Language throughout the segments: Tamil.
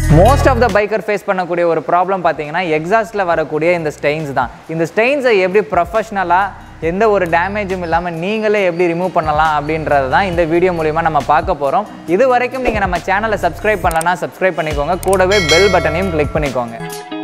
most of the biker face பண்ணக்கூடிய ஒரு ப்ராப்ளம் பார்த்தீங்கன்னா எக்ஸாஸ்ட்டில் வரக்கூடிய இந்த ஸ்டெயின்ஸ் தான் இந்த ஸ்டெயின்ஸை எப்படி ப்ரொஃபஷ்னலாக எந்த ஒரு டேமேஜும் இல்லாமல் நீங்களே எப்படி ரிமூவ் பண்ணலாம் அப்படின்றது தான் இந்த வீடியோ மூலிமா நம்ம பார்க்க போகிறோம் இது வரைக்கும் நீங்கள் நம்ம சேனலை சப்ஸ்கிரைப் பண்ணலன்னா சப்ஸ்கிரைப் பண்ணிக்கோங்க கூடவே பெல் பட்டனையும் கிளிக் பண்ணிக்கோங்க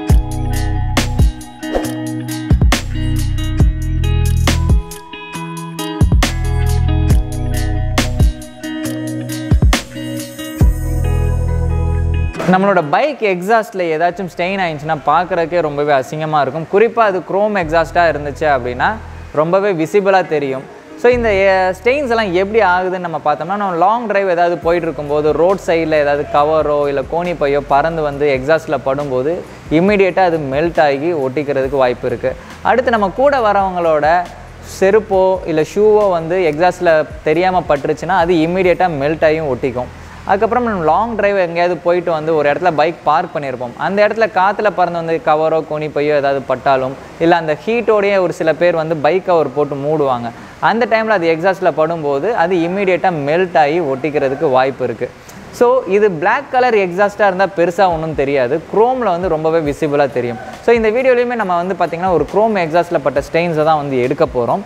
நம்மளோட பைக் எக்ஸாஸ்ட்டில் ஏதாச்சும் ஸ்டெயின் ஆயிடுச்சுன்னா பார்க்குறதுக்கே ரொம்பவே அசிங்கமாக இருக்கும் குறிப்பாக அது குரோம் எக்ஸாஸ்ட்டாக இருந்துச்சு அப்படின்னா ரொம்பவே விசிபிளாக தெரியும் ஸோ இந்த ஸ்டெயின்ஸ் எல்லாம் எப்படி ஆகுதுன்னு நம்ம பார்த்தோம்னா நம்ம லாங் டிரைவ் ஏதாவது போயிட்டு இருக்கும்போது ரோட் சைடில் ஏதாவது கவரோ இல்லை கோணி பையோ பறந்து வந்து எக்ஸாஸ்ட்டில் படும்போது இம்மிடியேட்டாக அது மெல்ட் ஆகி ஒட்டிக்கிறதுக்கு வாய்ப்பு இருக்குது அடுத்து நம்ம கூட வரவங்களோட செருப்போ இல்லை ஷூவோ வந்து எக்ஸாஸ்ட்டில் தெரியாமல் பட்டுருச்சுன்னா அது இம்மிடியேட்டாக மெல்ட் ஆகியும் ஒட்டிக்கும் அதுக்கப்புறம் நம்ம லாங் டிரைவ் எங்கேயாவது போயிட்டு வந்து ஒரு இடத்துல பைக் பார்க் பண்ணியிருப்போம் அந்த இடத்துல காற்றுல பறந்து வந்து கவரோ கொனி பையோ ஏதாவது பட்டாலும் இல்லை அந்த ஹீட்டோடையே ஒரு சில பேர் வந்து பைக் கவர் போட்டு மூடுவாங்க அந்த டைமில் அது எக்ஸாஸ்ட்டில் படும்போது அது இம்மிடியேட்டாக மெல்ட் ஆகி ஒட்டிக்கிறதுக்கு வாய்ப்பு இருக்குது ஸோ இது Black கலர் எக்ஸாஸ்ட்டாக இருந்தால் பெருசாக ஒன்றும் தெரியாது குரோமில் வந்து ரொம்பவே விசிபிளாக தெரியும் ஸோ இந்த வீடியோலையுமே நம்ம வந்து பார்த்திங்கன்னா ஒரு குரோம் எக்ஸாஸ்ட்டில் பட்ட ஸ்டெயின்ஸை தான் வந்து எடுக்க போகிறோம்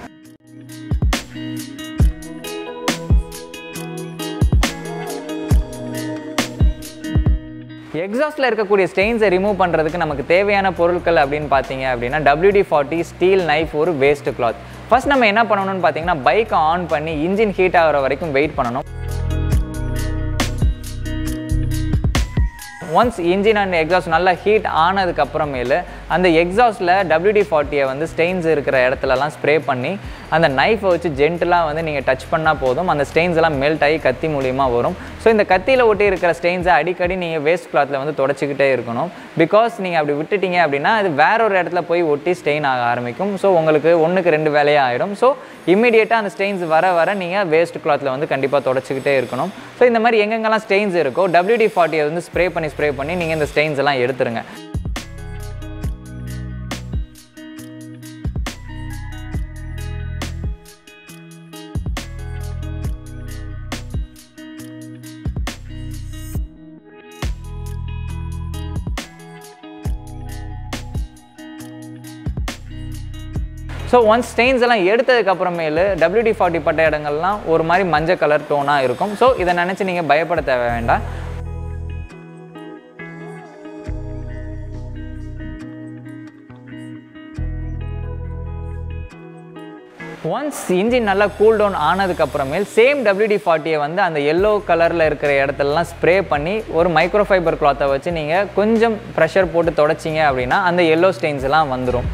எக்ஸாஸ்ட்டில் இருக்கக்கூடிய ஸ்டெயின்ஸை ரிமூவ் பண்ணுறதுக்கு நமக்கு தேவையான பொருட்கள் அப்படின்னு பார்த்தீங்க அப்படின்னா WD ஃபார்ட்டி ஸ்டீல் நைஃப் ஒரு வேஸ்ட் கிளாத் ஃபர்ஸ்ட் நம்ம என்ன பண்ணணும்னு பார்த்தீங்கன்னா பைக்கை ஆன் பண்ணி இன்ஜின் ஹீட் ஆகிற வரைக்கும் வெயிட் பண்ணணும் ஒன்ஸ் இன்ஜின் அண்ட் எக்ஸாஸ்ட் நல்லா ஹீட் ஆனதுக்கு அப்புறமேலு அந்த எக்ஸாஸ்ட்டில் WD ஃபார்ட்டியை வந்து ஸ்டெயின்ஸ் இருக்கிற இடத்துலலாம் ஸ்ப்ரே பண்ணி அந்த நைஃபை வச்சு ஜென்டலாக வந்து நீங்கள் டச் பண்ணால் போதும் அந்த ஸ்டெயின்ஸ் எல்லாம் மெல்ட் ஆகி கத்தி மூலியமாக வரும் ஸோ இந்த கத்தியில் ஒட்டி இருக்கிற ஸ்டெயின்ஸை அடிக்கடி நீங்கள் வேஸ்ட் கிளாத்தில் வந்து தொடச்சிக்கிட்டே இருக்கணும் பிகாஸ் நீங்கள் அப்படி விட்டுட்டீங்க அப்படின்னா அது வேற ஒரு இடத்துல போய் ஒட்டி ஸ்டெயின் ஆக ஆரம்பிக்கும் ஸோ உங்களுக்கு ஒன்றுக்கு ரெண்டு வேலையாக ஆகிடும் ஸோ இம்மிடியேட்டாக அந்த ஸ்டெயின்ஸ் வர வர நீங்கள் வேஸ்ட் கிளாத்தில் வந்து கண்டிப்பாக தொடச்சிக்கிட்டே இருக்கணும் ஸோ இந்த மாதிரி எங்கெங்கெல்லாம் ஸ்டெயின்ஸ் இருக்கோ WD ஃபார்ட்டியை வந்து ஸ்ப்ரே பண்ணி ஸ்ப்ரே பண்ணி நீங்கள் இந்த ஸ்டெயின்ஸ் எல்லாம் எடுத்துருங்க ஸோ ஒன்ஸ் ஸ்டெயின்ஸ் எல்லாம் எடுத்ததுக்கு அப்புறமேலு WD ஃபார்ட்டி பட்ட இடங்கள்லாம் ஒரு மாதிரி மஞ்சள் கலர் டோனாக இருக்கும் ஸோ இதை நினச்சி நீங்கள் பயப்பட தேவை வேண்டாம் ஒன்ஸ் இன்ஜின் நல்லா கூல் டவுன் ஆனதுக்கப்புறமேல் சேம் WD ஃபார்ட்டியை வந்து அந்த எல்லோ கலரில் இருக்கிற இடத்துலலாம் ஸ்ப்ரே பண்ணி ஒரு மைக்ரோ ஃபைபர் கிளாத்தை வச்சு நீங்கள் கொஞ்சம் ப்ரெஷர் போட்டு தொடச்சிங்க அப்படின்னா அந்த எல்லோ ஸ்டெயின்ஸ் எல்லாம் வந்துடும்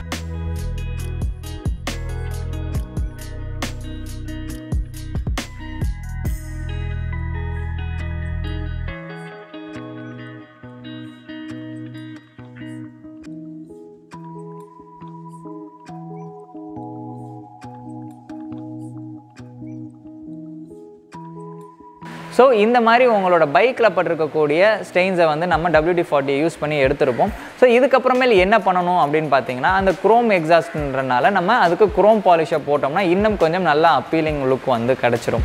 ஸோ இந்த மாதிரி உங்களோட பைக்கில் பட்டிருக்கக்கூடிய ஸ்டெயின்ஸை வந்து நம்ம WD ஃபார்ட்டியை யூஸ் பண்ணி எடுத்திருப்போம் ஸோ இதுக்கப்புறமேல் என்ன பண்ணணும் அப்படின்னு பார்த்தீங்கன்னா அந்த குரோம் எக்ஸாஸ்ட்ன்றனால நம்ம அதுக்கு குரோம் பாலிஷை போட்டோம்னா இன்னும் கொஞ்சம் நல்லா அப்பீலிங் லுக் வந்து கிடச்சிரும்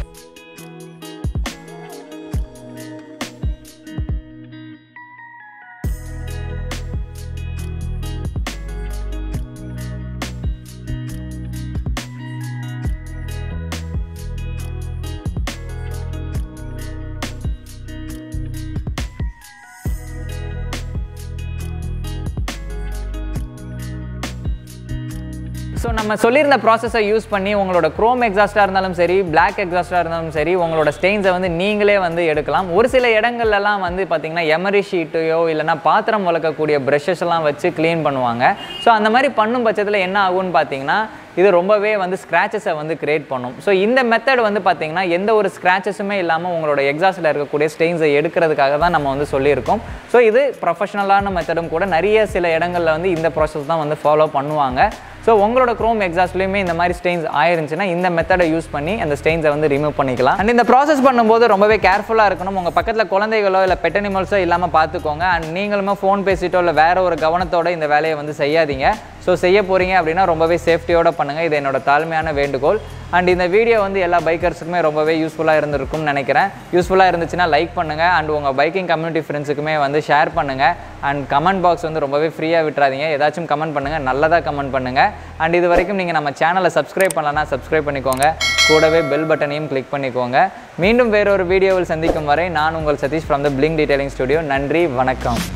ஸோ நம்ம சொல்லியிருந்த ப்ராசஸை யூஸ் பண்ணி உங்களோட குரோம் எக்ஸாஸ்ட்டாக இருந்தாலும் சரி Black எக்ஸாஸ்ட்டாக இருந்தாலும் சரி உங்களோட ஸ்டெயின்ஸை வந்து நீங்களே வந்து எடுக்கலாம் ஒரு சில இடங்கள்லாம் வந்து பார்த்தீங்கன்னா எமரி ஷீட்டையோ இல்லைனா பாத்திரம் வளர்க்கக்கூடிய ப்ரஷஸ் எல்லாம் வச்சு க்ளீன் பண்ணுவாங்க ஸோ அந்த மாதிரி பண்ணும் பட்சத்தில் என்ன ஆகும்னு பார்த்தீங்கன்னா இது ரொம்பவே வந்து ஸ்க்ராச்சஸை வந்து கிரியேட் பண்ணும் ஸோ இந்த மெத்தட் வந்து பார்த்தீங்கன்னா எந்த ஒரு ஸ்க்ராச்சஸுமே இல்லாமல் உங்களோட எக்ஸாஸ்ட்டில் இருக்கக்கூடிய ஸ்டெயின்ஸை எடுக்கிறதுக்காக தான் நம்ம வந்து சொல்லியிருக்கோம் ஸோ இது ப்ரொஃபஷனலான மெத்தடும் கூட நிறைய சில இடங்களில் வந்து இந்த ப்ராசஸ் தான் வந்து ஃபாலோ பண்ணுவாங்க ஸோ உங்களோட குரோம் எக்ஸாஸ்ட்லேயுமே இந்த மாதிரி ஸ்டெயின்ஸ் ஆயிருந்துச்சுன்னா இந்த மெத்தடை யூஸ் பண்ணி அந்த ஸ்டெயின்ஸை வந்து ரிமூவ் பண்ணிக்கலாம் அண்ட் இந்த ப்ராசஸ் பண்ணும்போது ரொம்பவே கேர்ஃபுல்லாக இருக்கணும் உங்கள் பக்கத்தில் குழந்தைகளோ இல்லை பெட் அனிமல்ஸோ இல்லாமல் பார்த்துக்கோங்க அண்ட் நீங்களுமே ஃபோன் பேசிட்டோ இல்லை வேற ஒரு கவனத்தோட இந்த வேலையை வந்து செய்யாதீங்க ஸோ செய்ய போகிறீங்க அப்படின்னா ரொம்பவே சேஃப்டியோட பண்ணுங்கள் இது என்னோட தாழ்மையான வேண்டுகோள் அண்ட் இந்த வீடியோ வந்து எல்லா பைக்கர்ஸுக்குமே ரொம்பவே யூஸ்ஃபுல்லாக இருந்திருக்கும்னு நினைக்கிறேன் யூஸ்ஃபுல்லாக இருந்துச்சுன்னா லைக் பண்ணுங்கள் அண்ட் உங்கள் பைக்கிங் கம்யூனிட்டி ஃப்ரெண்ட்ஸுக்குமே வந்து ஷேர் பண்ணுங்கள் அண்ட் கமெண்ட் பாக்ஸ் வந்து ரொம்பவே ஃப்ரீயாக விட்டுறாதீங்க ஏதாச்சும் கமெண்ட் பண்ணுங்கள் நல்லதாக கமெண்ட் பண்ணுங்கள் அண்ட் இது வரைக்கும் நீங்கள் நம்ம சேனலை சப்ஸ்கிரைப் பண்ணலன்னா சப்ஸ்கிரைப் பண்ணிக்கோங்க கூடவே பெல் பட்டனையும் கிளிக் பண்ணிக்கோங்க மீண்டும் வேறொரு வீடியோவில் சந்திக்கும் வரை நான் உங்கள் Satish from the bling detailing studio நன்றி வணக்கம்